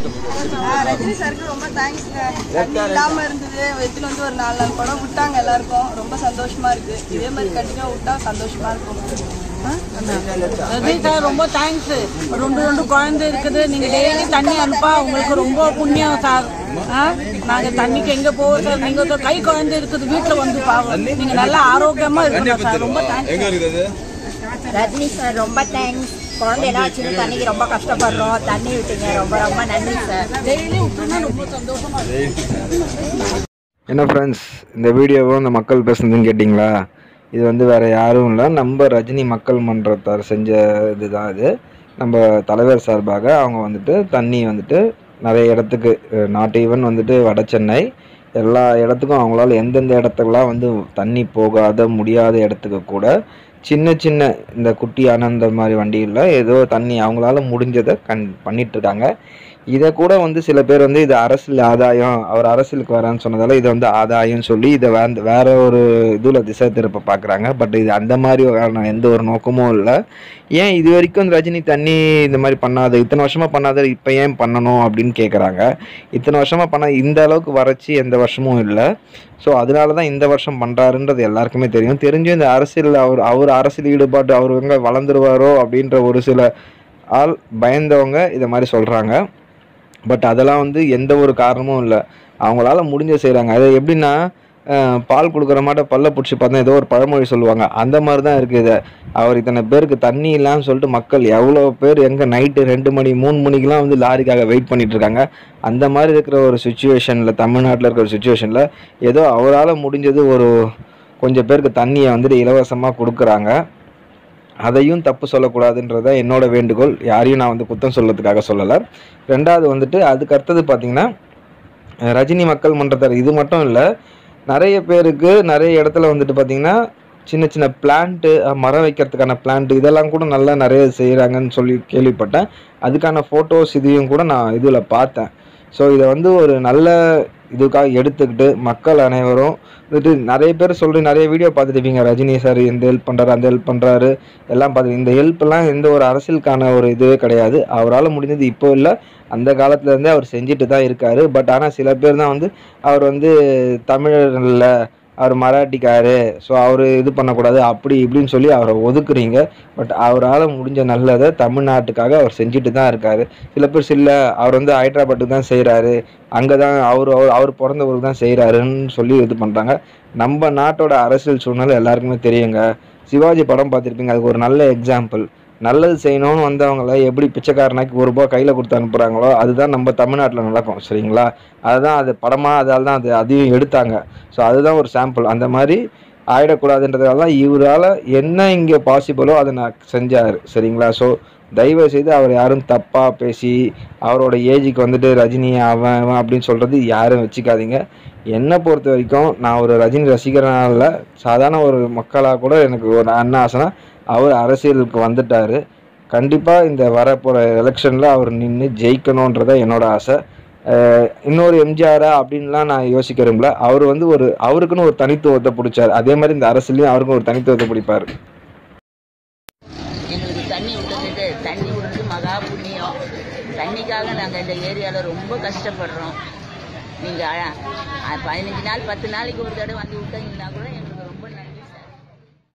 ஆ, ரஜினி சாருக்கு ரொம்ப தேங்க்ஸ்ங்க தண்ணி இல்லாம இருந்தது எடுத்துட்டு வந்து ஒரு நாலு நாள் படம் விட்டாங்க எல்லாருக்கும் ரொம்ப சந்தோஷமா இருக்கு இதே மாதிரி கண்டிப்பா விட்டா சந்தோஷமா இருக்கும் ஆ? ரஜினி சார் ரொம்ப தேங்க்ஸ் ரெண்டு ரெண்டு குழந்தை இருக்குது நீங்க டெய்லி தண்ணி அனுப்பா உங்களுக்கு ரொம்ப புண்ணியம் சார் ஆ? நாங்க தண்ணிக்கு எங்க போவோம் சார் நீங்க ஒரு கை குழந்தை இருக்குது வீட்டுல வந்து பாவம் நீங்க நல்லா ஆரோக்கியமா இருக்கணும் சார் ரொம்ப தேங்க்ஸ் எங்க இருக்குது ரஜினி சார் ரொம்ப தேங்க்ஸ் குழந்தையெல்லாம் வச்சுட்டு தண்ணிக்கு ரொம்ப கஷ்டப்படுறோம் தண்ணி விட்டீங்க ரொம்ப ரொம்ப நன்றி சார் டெய்லி விட்டுனா ரொம்ப சந்தோஷமா இருக்கும் என்ன ஃப்ரெண்ட்ஸ் இந்த வீடியோவும் இந்த மக்கள் பேசுனதுன்னு கேட்டிங்களா இது வந்து வேறு யாரும் இல்லை நம்ம ரஜினி மக்கள் மன்றத்தார் செஞ்ச இதுதான் இது நம்ம தலைவர் சார்பாக அவங்க வந்துட்டு தண்ணி வந்துட்டு நிறைய இடத்துக்கு நாட் ஈவன் வந்துட்டு வட சென்னை எல்லா இடத்துக்கும் அவங்களால எந்தெந்த இடத்துக்குலாம் வந்து தண்ணி போகாத முடியாத இடத்துக்கு கூட சின்ன சின்ன இந்த குட்டி ஆனந்த மாதிரி வண்டியில் ஏதோ தண்ணி அவங்களால முடிஞ்சதை கண் பண்ணிகிட்ருக்காங்க இதை கூட வந்து சில பேர் வந்து இது அரசியல் ஆதாயம் அவர் அரசியலுக்கு வரான்னு சொன்னதால இதை வந்து ஆதாயம் சொல்லி இதை வேற வேற ஒரு இதில் திசை திருப்ப பார்க்குறாங்க பட் இது அந்த மாதிரி ஒரு எந்த ஒரு நோக்கமும் இல்லை ஏன் இது வரைக்கும் இந்த ரஜினி தண்ணி இந்த மாதிரி பண்ணாத இத்தனை வருஷமாக பண்ணாத இப்போ ஏன் பண்ணணும் அப்படின்னு கேட்குறாங்க இத்தனை வருஷமாக பண்ண இந்த அளவுக்கு வறட்சி எந்த வருஷமும் இல்லை ஸோ அதனால தான் இந்த வருஷம் பண்ணுறாருன்றது எல்லாருக்குமே தெரியும் தெரிஞ்சும் இந்த அரசியல் அவர் அவர் அரசியல் ஈடுபாடு அவர் எங்கே வளர்ந்துருவாரோ அப்படின்ற ஒரு சில ஆள் பயந்தவங்க இதை மாதிரி சொல்கிறாங்க பட் அதெல்லாம் வந்து எந்த ஒரு காரணமும் இல்லை அவங்களால முடிஞ்ச செய்கிறாங்க அது எப்படின்னா அஹ், பால் கொடுக்குற மாட்ட பல்ல பிடிச்சி பார்த்தா ஏதோ ஒரு பழமொழி சொல்லுவாங்க அந்த மாதிரி தான் இருக்குது இது அவர் இத்தனை பேருக்கு தண்ணி இல்லைன்னு சொல்லிட்டு மக்கள் எவ்வளோ பேர் எங்கே நைட்டு ரெண்டு மணி மூணு மணிக்கெலாம் வந்து லாரிக்காக வெயிட் பண்ணிட்டு இருக்காங்க அந்த மாதிரி இருக்கிற ஒரு சுச்சுவேஷனில் தமிழ்நாட்டில் இருக்கிற ஒரு சுச்சுவேஷனில் ஏதோ அவரால் முடிஞ்சது ஒரு கொஞ்சம் பேருக்கு தண்ணியை வந்துட்டு இலவசமாக கொடுக்குறாங்க அதையும் தப்பு சொல்லக்கூடாதுன்றத என்னோட வேண்டுகோள் யாரையும் நான் வந்து குத்தம் சொல்றதுக்காக சொல்லலை ரெண்டாவது வந்துட்டு அதுக்கு அடுத்தது பார்த்தீங்கன்னா அஹ் ரஜினி மக்கள் மன்றத்தார் இது மட்டும் இல்லை நிறைய பேருக்கு நிறைய இடத்துல வந்துட்டு பார்த்தீங்கன்னா சின்ன சின்ன பிளான்ட்டு மரம் வைக்கிறதுக்கான பிளான்ட் இதெல்லாம் கூட நல்லா நிறைய செய்கிறாங்கன்னு சொல்லி கேள்விப்பட்டேன் அதுக்கான ஃபோட்டோஸ் இதையும் கூட நான் இதில் பார்த்தேன் ஸோ இதை வந்து ஒரு நல்ல இதுக்காக எடுத்துக்கிட்டு மக்கள் அனைவரும் வந்துட்டு நிறைய பேர் சொல்லி நிறைய வீடியோ பார்த்துருப்பீங்க ரஜினி சார் இந்த ஹெல்ப் பண்ணுறாரு அந்த ஹெல்ப் பண்ணுறாரு எல்லாம் பார்த்து இந்த ஹெல்ப்லாம் எந்த ஒரு அரசியலுக்கான ஒரு இதுவே கிடையாது அவரால் முடிஞ்சது இப்போ இல்லை அந்த காலத்துல இருந்தே அவர் செஞ்சுட்டு தான் இருக்காரு பட் ஆனால் சில பேர் தான் வந்து அவர் வந்து தமிழர் இல்லை அவர் மராட்டிக்காரு ஸோ அவர் இது பண்ணக்கூடாது அப்படி இப்படின்னு சொல்லி அவரை ஒதுக்குறீங்க பட் அவரால் முடிஞ்ச நல்லதை தமிழ்நாட்டுக்காக அவர் செஞ்சுட்டு தான் இருக்காரு சில பேர் சில அவர் வந்து ஹைதராபாத்துக்கு தான் செய்கிறாரு அங்கே தான் அவர் அவர் அவர் பிறந்த ஊருக்கு தான் செய்கிறாருன்னு சொல்லி இது பண்ணுறாங்க நம்ம நாட்டோட அரசியல் சூழ்நிலை எல்லாருக்குமே தெரியுங்க சிவாஜி படம் பார்த்துருப்பீங்க அதுக்கு ஒரு நல்ல எக்ஸாம்பிள் நல்லது செய்யணும்னு வந்தவங்கள எப்படி பிச்சைக்காரனாக்கி ஒரு ரூபா கையில் கொடுத்து அனுப்புகிறாங்களோ அதுதான் நம்ம தமிழ்நாட்டில் நடக்கும் சரிங்களா அதுதான் அது படமாக அதால் தான் அது அதையும் எடுத்தாங்க ஸோ அதுதான் ஒரு சாம்பிள் அந்த மாதிரி ஆயிடக்கூடாதுன்றதால தான் இவரால் என்ன இங்கே பாசிபிளோ அதை நான் செஞ்சார் சரிங்களா ஸோ தயவு செய்து அவர் யாரும் தப்பாக பேசி அவரோட ஏஜுக்கு வந்துட்டு ரஜினி அவன் அவன் அப்படின்னு சொல்கிறது யாரும் வச்சுக்காதீங்க என்னை பொறுத்த வரைக்கும் நான் ஒரு ரஜினி ரசிகரனால சாதாரண ஒரு மக்களாக கூட எனக்கு ஒரு என்ன ஆசைனா அவர் அரசியலுக்கு வந்துட்டார் கண்டிப்பாக இந்த வரப்போகிற எலெக்ஷனில் அவர் நின்று ஜெயிக்கணுன்றத என்னோட ஆசை அஹ் இன்னொரு எம்ஜிஆரா அப்படின்லாம் நான் யோசிக்க விரும்பல அவர் வந்து ஒரு அவருக்குன்னு ஒரு தனித்துவத்தை பிடிச்சார் அதே மாதிரி இந்த அரசியலையும் அவருக்கும் ஒரு தனித்துவத்தை பிடிப்பார் எங்களுக்கு தண்ணி விட்டதுக்கு தண்ணி விட்டு மகா புண்ணியம் தண்ணிக்காக நாங்கள் இந்த ஏரியாவில் ரொம்ப கஷ்டப்படுறோம் நீங்கள் பதினஞ்சு நாள் பத்து நாளைக்கு ஒரு தடவை வந்து விட்டீங்கன்னா கூட எங்களுக்கு